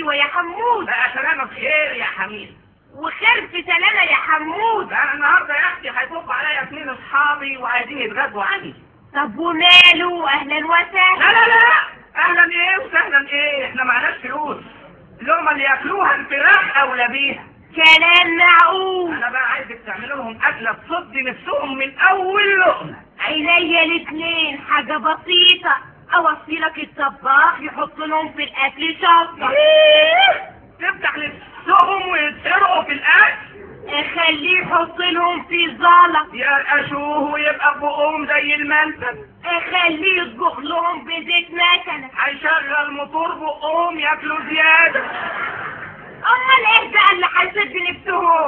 ايوه يا حمود بقى سلامة بخير يا حميد وخير في سلامة يا حمود ده انا النهارده يا اختي هيطب عليا اثنين اصحابي وعايزين يتغدوا عني طب وماله اهلا لا وسهلا لا لا اهلا ايه وسهلا ايه احنا معناش فلوس اللقمه اللي ياكلوها الفراخ اولى بيها كلام معقول انا بقى عايزك تعمل لهم اكله تصدي نفسهم من اول لقمه عينيا الاتنين حاجة بسيطة اوصلك الطباخ يحط لهم في الاكل شطة إيه؟ تفتح نفسهم ويتسرقوا في الاكل اخليه يحط لهم في زلط يرقشوه ويبقى في بقهم زي المنفذ اخليه يطبخ لهم بزيت مثلا هيشغل موتور بقهم ياكلوا زياده امال ايه بقى اللي حسيت بنفسهم